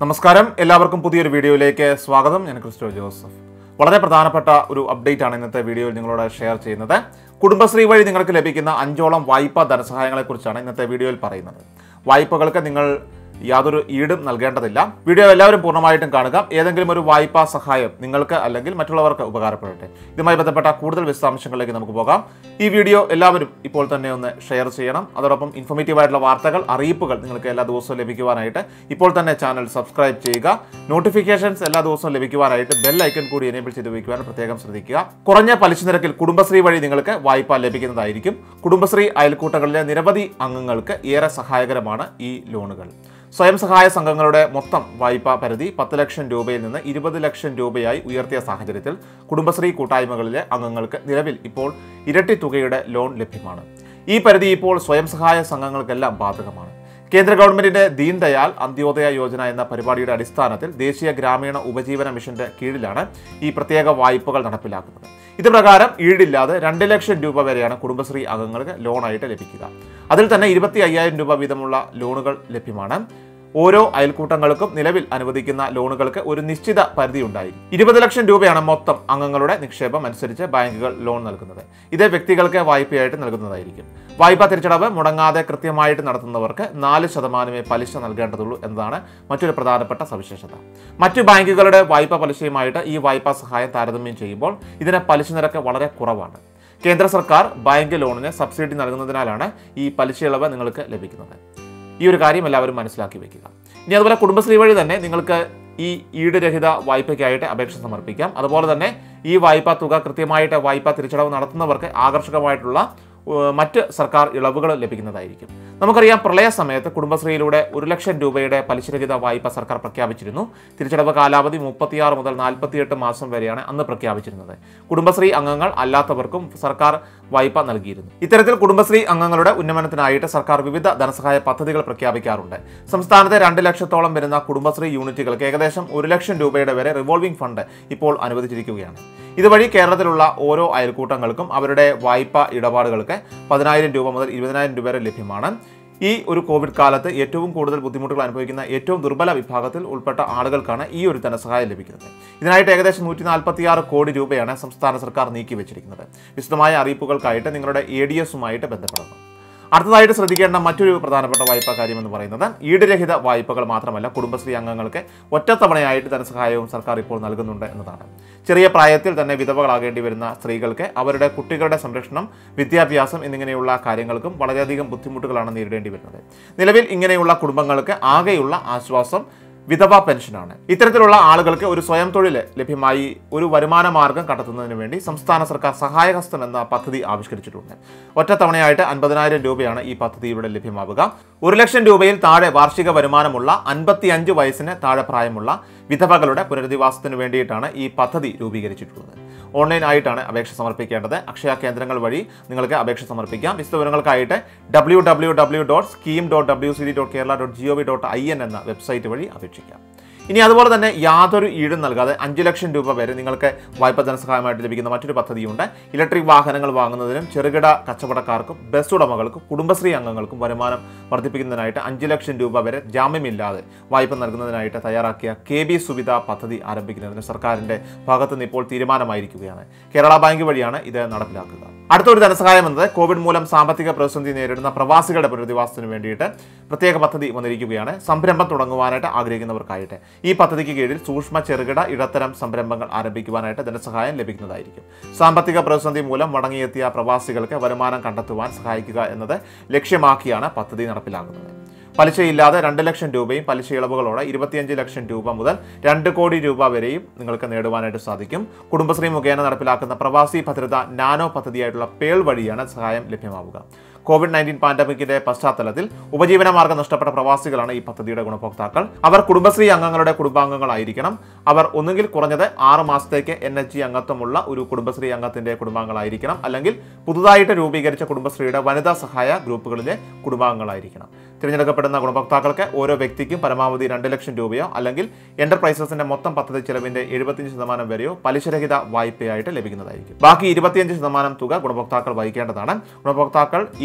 നമസ്കാരം എല്ലാവർക്കും പുതിയൊരു വീഡിയോയിലേക്ക് സ്വാഗതം ഞാൻ ക്രിസ്റ്റോ ജോസഫ് വളരെ പ്രധാനപ്പെട്ട ഒരു അപ്ഡേറ്റ് ആണ് ഇന്നത്തെ വീഡിയോയിൽ നിങ്ങളോട് ഷെയർ ചെയ്യുന്നത് കുടുംബശ്രീ വഴി നിങ്ങൾക്ക് ലഭിക്കുന്ന അഞ്ചോളം വായ്പാ ധനസഹായങ്ങളെക്കുറിച്ചാണ് ഇന്നത്തെ വീഡിയോയിൽ പറയുന്നത് വായ്പകൾക്ക് നിങ്ങൾ യാതൊരു ഈടും നൽകേണ്ടതില്ല വീഡിയോ എല്ലാവരും പൂർണ്ണമായിട്ടും കാണുക ഏതെങ്കിലും ഒരു വായ്പാ സഹായം നിങ്ങൾക്ക് അല്ലെങ്കിൽ മറ്റുള്ളവർക്ക് ഉപകാരപ്പെടട്ടെ ഇതുമായി ബന്ധപ്പെട്ട കൂടുതൽ വിശദാംശങ്ങളിലേക്ക് നമുക്ക് പോകാം ഈ വീഡിയോ എല്ലാവരും ഇപ്പോൾ തന്നെ ഒന്ന് ഷെയർ ചെയ്യണം അതോടൊപ്പം ഇൻഫോർമേറ്റീവ് ആയിട്ടുള്ള വാർത്തകൾ അറിയിപ്പുകൾ നിങ്ങൾക്ക് എല്ലാ ദിവസവും ലഭിക്കുവാനായിട്ട് ഇപ്പോൾ തന്നെ ചാനൽ സബ്സ്ക്രൈബ് ചെയ്യുക നോട്ടിഫിക്കേഷൻസ് എല്ലാ ദിവസവും ലഭിക്കുവാനായിട്ട് ബെൽ ഐക്കൺ കൂടി എനേബിൾ ചെയ്ത് വയ്ക്കുവാൻ പ്രത്യേകം ശ്രദ്ധിക്കുക കുറഞ്ഞ പലിശ നിരക്കിൽ കുടുംബശ്രീ വഴി നിങ്ങൾക്ക് വായ്പ ലഭിക്കുന്നതായിരിക്കും കുടുംബശ്രീ അയൽക്കൂട്ടങ്ങളിലെ നിരവധി അംഗങ്ങൾക്ക് ഏറെ സഹായകരമാണ് ഈ ലോണുകൾ സ്വയം സഹായ സംഘങ്ങളുടെ മൊത്തം വായ്പാ പരിധി പത്ത് ലക്ഷം രൂപയിൽ നിന്ന് ഇരുപത് ലക്ഷം രൂപയായി ഉയർത്തിയ സാഹചര്യത്തിൽ കുടുംബശ്രീ കൂട്ടായ്മകളിലെ അംഗങ്ങൾക്ക് നിലവിൽ ഇപ്പോൾ ഇരട്ടി തുകയുടെ ലോൺ ലഭ്യമാണ് ഈ പരിധി ഇപ്പോൾ സ്വയം സഹായ സംഘങ്ങൾക്കെല്ലാം ബാധകമാണ് കേന്ദ്ര ഗവൺമെന്റിന്റെ ദീൻ ദയാൽ അന്ത്യോദയ യോജന എന്ന പരിപാടിയുടെ അടിസ്ഥാനത്തിൽ ദേശീയ ഗ്രാമീണ ഉപജീവന മിഷന്റെ കീഴിലാണ് ഈ പ്രത്യേക വായ്പകൾ നടപ്പിലാക്കുന്നത് ഇത് പ്രകാരം ഈടില്ലാതെ രണ്ട് ലക്ഷം രൂപ വരെയാണ് കുടുംബശ്രീ അംഗങ്ങൾക്ക് ലോണായിട്ട് ലഭിക്കുക അതിൽ തന്നെ ഇരുപത്തി അയ്യായിരം രൂപ വീതമുള്ള ലോണുകൾ ലഭ്യമാണ് ഓരോ അയൽക്കൂട്ടങ്ങൾക്കും നിലവിൽ അനുവദിക്കുന്ന ലോണുകൾക്ക് ഒരു നിശ്ചിത പരിധി ഉണ്ടായി ഇരുപത് ലക്ഷം രൂപയാണ് മൊത്തം അംഗങ്ങളുടെ നിക്ഷേപം അനുസരിച്ച് ബാങ്കുകൾ ലോൺ നൽകുന്നത് ഇത് വ്യക്തികൾക്ക് വായ്പയായിട്ട് നൽകുന്നതായിരിക്കും വായ്പാ തിരിച്ചടവ് മുടങ്ങാതെ കൃത്യമായിട്ട് നടത്തുന്നവർക്ക് നാല് ശതമാനമേ പലിശ നൽകേണ്ടതുള്ളൂ എന്നതാണ് മറ്റൊരു പ്രധാനപ്പെട്ട സവിശേഷത മറ്റു ബാങ്കുകളുടെ വായ്പാ പലിശയുമായിട്ട് ഈ വായ്പാ സഹായം താരതമ്യം ചെയ്യുമ്പോൾ ഇതിന് പലിശ നിരക്ക് വളരെ കുറവാണ് കേന്ദ്ര സർക്കാർ ബാങ്ക് ലോണിന് സബ്സിഡി നൽകുന്നതിനാലാണ് ഈ പലിശ ഇളവ് നിങ്ങൾക്ക് ലഭിക്കുന്നത് ഈ ഒരു കാര്യം എല്ലാവരും മനസ്സിലാക്കി വെക്കുക ഇനി അതുപോലെ കുടുംബശ്രീ വഴി തന്നെ നിങ്ങൾക്ക് ഈ ഈടുരഹിത വായ്പയ്ക്കായിട്ട് അപേക്ഷ സമർപ്പിക്കാം അതുപോലെ തന്നെ ഈ വായ്പാ തുക കൃത്യമായിട്ട് വായ്പാ തിരിച്ചടവ് നടത്തുന്നവർക്ക് ആകർഷകമായിട്ടുള്ള ഏഹ്, മറ്റ് സർക്കാർ ഇളവുകൾ ലഭിക്കുന്നതായിരിക്കും നമുക്കറിയാം പ്രളയ സമയത്ത് കുടുംബശ്രീയിലൂടെ ഒരു ലക്ഷം രൂപയുടെ പലിശരഹിത വായ്പ സർക്കാർ പ്രഖ്യാപിച്ചിരുന്നു തിരിച്ചടവ് കാലാവധി മുപ്പത്തിയാറ് മുതൽ നാൽപ്പത്തിയെട്ട് മാസം വരെയാണ് അന്ന് പ്രഖ്യാപിച്ചിരുന്നത് കുടുംബശ്രീ അംഗങ്ങൾ അല്ലാത്തവർക്കും സർക്കാർ വായ്പ നൽകിയിരുന്നു ഇത്തരത്തിൽ കുടുംബശ്രീ അംഗങ്ങളുടെ ഉന്നമനത്തിനായിട്ട് സർക്കാർ വിവിധ ധനസഹായ പദ്ധതികൾ പ്രഖ്യാപിക്കാറുണ്ട് സംസ്ഥാനത്തെ രണ്ട് ലക്ഷത്തോളം വരുന്ന കുടുംബശ്രീ യൂണിറ്റുകൾക്ക് ഏകദേശം ഒരു ലക്ഷം രൂപയുടെ വരെ റിവോൾവിംഗ് ഫണ്ട് ഇപ്പോൾ അനുവദിച്ചിരിക്കുകയാണ് ഇതുവഴി കേരളത്തിലുള്ള ഓരോ അയൽക്കൂട്ടങ്ങൾക്കും അവരുടെ വായ്പ ഇടപാടുകൾക്ക് പതിനായിരം രൂപ മുതൽ ഇരുപതിനായിരം രൂപ വരെ ലഭ്യമാണ് ഈ ഒരു കോവിഡ് കാലത്ത് ഏറ്റവും കൂടുതൽ ബുദ്ധിമുട്ടുകൾ അനുഭവിക്കുന്ന ഏറ്റവും ദുർബല വിഭാഗത്തിൽ ഉൾപ്പെട്ട ആളുകൾക്കാണ് ഈ ഒരു ധനസഹായം ലഭിക്കുന്നത് ഇതിനായിട്ട് ഏകദേശം നൂറ്റി നാൽപ്പത്തിയാറ് കോടി രൂപയാണ് സംസ്ഥാന സർക്കാർ നീക്കി വെച്ചിരിക്കുന്നത് വിശദമായ അറിയിപ്പുകൾക്കായിട്ട് നിങ്ങളുടെ എ ഡി എസുമായിട്ട് ബന്ധപ്പെടണം അടുത്തതായിട്ട് ശ്രദ്ധിക്കേണ്ട മറ്റൊരു പ്രധാനപ്പെട്ട വായ്പാ കാര്യം എന്ന് പറയുന്നത് ഈടുരഹിത വായ്പകൾ മാത്രമല്ല കുടുംബശ്രീ അംഗങ്ങൾക്ക് ഒറ്റത്തവണയായിട്ട് ധനസഹായവും സർക്കാർ ഇപ്പോൾ നൽകുന്നുണ്ട് എന്നതാണ് ചെറിയ പ്രായത്തിൽ തന്നെ വിധവകളാകേണ്ടി വരുന്ന സ്ത്രീകൾക്ക് അവരുടെ കുട്ടികളുടെ സംരക്ഷണം വിദ്യാഭ്യാസം എന്നിങ്ങനെയുള്ള കാര്യങ്ങൾക്കും വളരെയധികം ബുദ്ധിമുട്ടുകളാണ് നേരിടേണ്ടി വരുന്നത് നിലവിൽ ഇങ്ങനെയുള്ള കുടുംബങ്ങൾക്ക് ആകെയുള്ള ആശ്വാസം വിധവ പെൻഷനാണ് ഇത്തരത്തിലുള്ള ആളുകൾക്ക് ഒരു സ്വയം തൊഴിൽ ലഭ്യമായി ഒരു വരുമാന മാർഗം കണ്ടെത്തുന്നതിന് വേണ്ടി സംസ്ഥാന സർക്കാർ സഹായഹസ്തം എന്ന പദ്ധതി ആവിഷ്കരിച്ചിട്ടുണ്ട് ഒറ്റത്തവണയായിട്ട് അൻപതിനായിരം രൂപയാണ് ഈ പദ്ധതിയുടെ ലഭ്യമാവുക ഒരു ലക്ഷം രൂപയിൽ താഴെ വാർഷിക വരുമാനമുള്ള അൻപത്തി അഞ്ച് വയസ്സിന് താഴെ പ്രായമുള്ള വിധവകളുടെ പുനരധിവാസത്തിന് വേണ്ടിയിട്ടാണ് ഈ പദ്ധതി രൂപീകരിച്ചിട്ടുള്ളത് ഓൺലൈൻ ആയിട്ടാണ് അപേക്ഷ സമർപ്പിക്കേണ്ടത് അക്ഷയ കേന്ദ്രങ്ങൾ വഴി നിങ്ങൾക്ക് അപേക്ഷ സമർപ്പിക്കാം വിശദവിവരങ്ങൾക്കായിട്ട് W W W dot scheme dot W C D dot Kerala dot G O V dot I N എന്ന വെബ്സൈറ്റ് വഴി അപേക്ഷിക്കാം ഇനി അതുപോലെ തന്നെ യാതൊരു ഈടും നൽകാതെ അഞ്ച് ലക്ഷം രൂപ വരെ നിങ്ങൾക്ക് വായ്പ ധനസഹായമായിട്ട് ലഭിക്കുന്ന മറ്റൊരു പദ്ധതിയുണ്ട് ഇലക്ട്രിക് വാഹനങ്ങൾ വാങ്ങുന്നതിനും ചെറുകിട കച്ചവടക്കാർക്കും ബസ് ഉടമകൾക്കും കുടുംബശ്രീ അംഗങ്ങൾക്കും വരുമാനം വർദ്ധിപ്പിക്കുന്നതിനായിട്ട് അഞ്ച് ലക്ഷം രൂപ വരെ ജാമ്യമില്ലാതെ വായ്പ നൽകുന്നതിനായിട്ട് തയ്യാറാക്കിയ കെ ബി സുവിധ പദ്ധതി ആരംഭിക്കുന്നതിന് സർക്കാരിന്റെ ഭാഗത്തുനിന്ന് ഇപ്പോൾ തീരുമാനമായിരിക്കുകയാണ് കേരള ബാങ്ക് വഴിയാണ് ഇത് നടപ്പിലാക്കുക അടുത്തൊരു ധനസഹായം എന്നത് കോവിഡ് മൂലം സാമ്പത്തിക പ്രതിസന്ധി നേരിടുന്ന പ്രവാസികളുടെ പുനരധിവാസത്തിന് വേണ്ടിയിട്ട് പ്രത്യേക പദ്ധതി വന്നിരിക്കുകയാണ് സംരംഭം തുടങ്ങുവാനായിട്ട് ആഗ്രഹിക്കുന്നവർക്കായിട്ട് ഈ പദ്ധതിക്ക് കീഴിൽ സൂക്ഷ്മ ചെറുകിട ഇടത്തരം സംരംഭങ്ങൾ ആരംഭിക്കുവാനായിട്ട് ധനസഹായം ലഭിക്കുന്നതായിരിക്കും സാമ്പത്തിക പ്രതിസന്ധി മൂലം മടങ്ങിയെത്തിയ പ്രവാസികൾക്ക് വരുമാനം കണ്ടെത്തുവാൻ സഹായിക്കുക എന്നത് ലക്ഷ്യമാക്കിയാണ് പദ്ധതി നടപ്പിലാക്കുന്നത് പലിശയില്ലാതെ രണ്ട് ലക്ഷം രൂപയും പലിശ ഇളവുകളോടെ ഇരുപത്തിയഞ്ച് ലക്ഷം രൂപ മുതൽ രണ്ട് കോടി രൂപ വരെയും നിങ്ങൾക്ക് നേടുവാനായിട്ട് സാധിക്കും കുടുംബശ്രീ മുഖേന നടപ്പിലാക്കുന്ന പ്രവാസി ഭദ്രത നാനോ പദ്ധതിയായിട്ടുള്ള പേൾ വഴിയാണ് സഹായം ലഭ്യമാവുക കോവിഡ് നയൻറ്റീൻ പാൻഡമിക്കിന്റെ പശ്ചാത്തലത്തിൽ ഉപജീവന മാർഗം നഷ്ടപ്പെട്ട പ്രവാസികളാണ് ഈ പദ്ധതിയുടെ ഗുണഭോക്താക്കൾ അവർ കുടുംബശ്രീ അംഗങ്ങളുടെ കുടുംബാംഗങ്ങളായിരിക്കണം അവർ ഒന്നുകിൽ കുറഞ്ഞത് ആറ് മാസത്തേക്ക് എൻ എച്ച് ജി അംഗത്വമുള്ള ഒരു കുടുംബശ്രീ അംഗത്തിന്റെ കുടുംബാംഗങ്ങളായിരിക്കണം അല്ലെങ്കിൽ പുതുതായിട്ട് രൂപീകരിച്ച കുടുംബശ്രീയുടെ വനിതാ സഹായ ഗ്രൂപ്പുകളിലെ കുടുംബാംഗങ്ങളായിരിക്കണം തിരഞ്ഞെടുക്കപ്പെടുന്ന ഗുണഭോക്താക്കൾക്ക് ഓരോ വ്യക്തിക്കും പരമാവധി രണ്ട് ലക്ഷം രൂപയോ അല്ലെങ്കിൽ എന്റർപ്രൈസസിന്റെ മൊത്തം പദ്ധതി ചെലവിന്റെ എഴുപത്തിയഞ്ച് ശതമാനം വരെയോ പലിശരഹിത വായ്പയായിട്ട് ലഭിക്കുന്നതായിരിക്കും ബാക്കി ഇരുപത്തിയഞ്ച് ശതമാനം തുക ഗുണഭോക്താക്കൾ വഹിക്കേണ്ടതാണ് ഗുണഭോക്താക്കൾ ഈ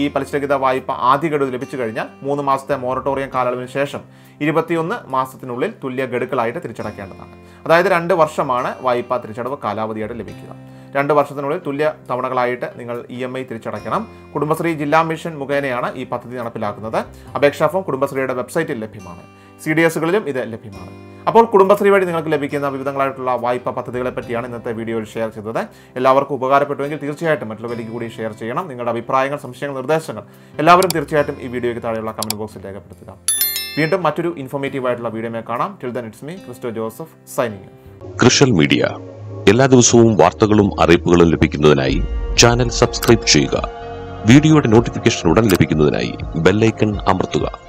പലിശരഹിത വായ്പ ആദ്യ ഗഡു ലഭിച്ചു കഴിഞ്ഞാൽ മൂന്ന് മാസത്തെ മൊറട്ടോറിയം കാലയളവിന് ശേഷം ഇരുപത്തിയൊന്ന് മാസത്തിനുള്ളിൽ തുല്യ ഗഡുക്കളായിട്ട് തിരിച്ചടയ്ക്കേണ്ടതാണ് അതായത് രണ്ട് വർഷമാണ് വായ്പ തിരിച്ചടവ് കാലാവധിയായിട്ട് ലഭിക്കുക രണ്ട് വർഷത്തിനുള്ളിൽ തുല്യ തവണകളായിട്ട് നിങ്ങൾ ഇ എം ഐ തിരിച്ചടയ്ക്കണം കുടുംബശ്രീ ജില്ലാ മിഷൻ മുഖേനയാണ് ഈ പദ്ധതി നടപ്പിലാക്കുന്നത് അപേക്ഷാ ഫോം കുടുംബശ്രീയുടെ വെബ്സൈറ്റിൽ ലഭ്യമാണ് സി ഡി എസുകളിലും ഇത് ലഭ്യമാണ് അപ്പോൾ കുടുംബശ്രീ വഴി നിങ്ങൾക്ക് ലഭിക്കുന്ന വിവിധങ്ങളായിട്ടുള്ള വായ്പ പദ്ധതികളെ പറ്റിയാണ് ഇന്നത്തെ വീഡിയോയിൽ ഷെയർ ചെയ്തത് എല്ലാവർക്കും ഉപകാരപ്പെട്ടുവെങ്കിൽ തീർച്ചയായിട്ടും മറ്റുള്ളവരിലേക്ക് കൂടി ഷെയർ ചെയ്യണം നിങ്ങളുടെ അഭിപ്രായങ്ങൾ സംശയങ്ങൾ നിർദ്ദേശങ്ങൾ എല്ലാവരും തീർച്ചയായിട്ടും ഈ വീഡിയോയ്ക്ക് താഴെയുള്ള കമന്റ് ബോക്സിൽ രേഖപ്പെടുത്തുക വീണ്ടും മറ്റൊരു ഇൻഫോർമേറ്റീവ് ആയിട്ടുള്ള വീഡിയോ കാണാം till then it's me Christo Joseph signing കൃഷൽ മീഡിയ എല്ലാ ദിവസവും വാർത്തകളും അറിയിപ്പുകളും ലഭിക്കുന്നതിനായി ചാനൽ സബ്സ്ക്രൈബ് ചെയ്യുക വീഡിയോയുടെ നോട്ടിഫിക്കേഷൻ ഉടൻ ലഭിക്കുന്നതിനായി ബെല്ലൈക്കൺ അമർത്തുക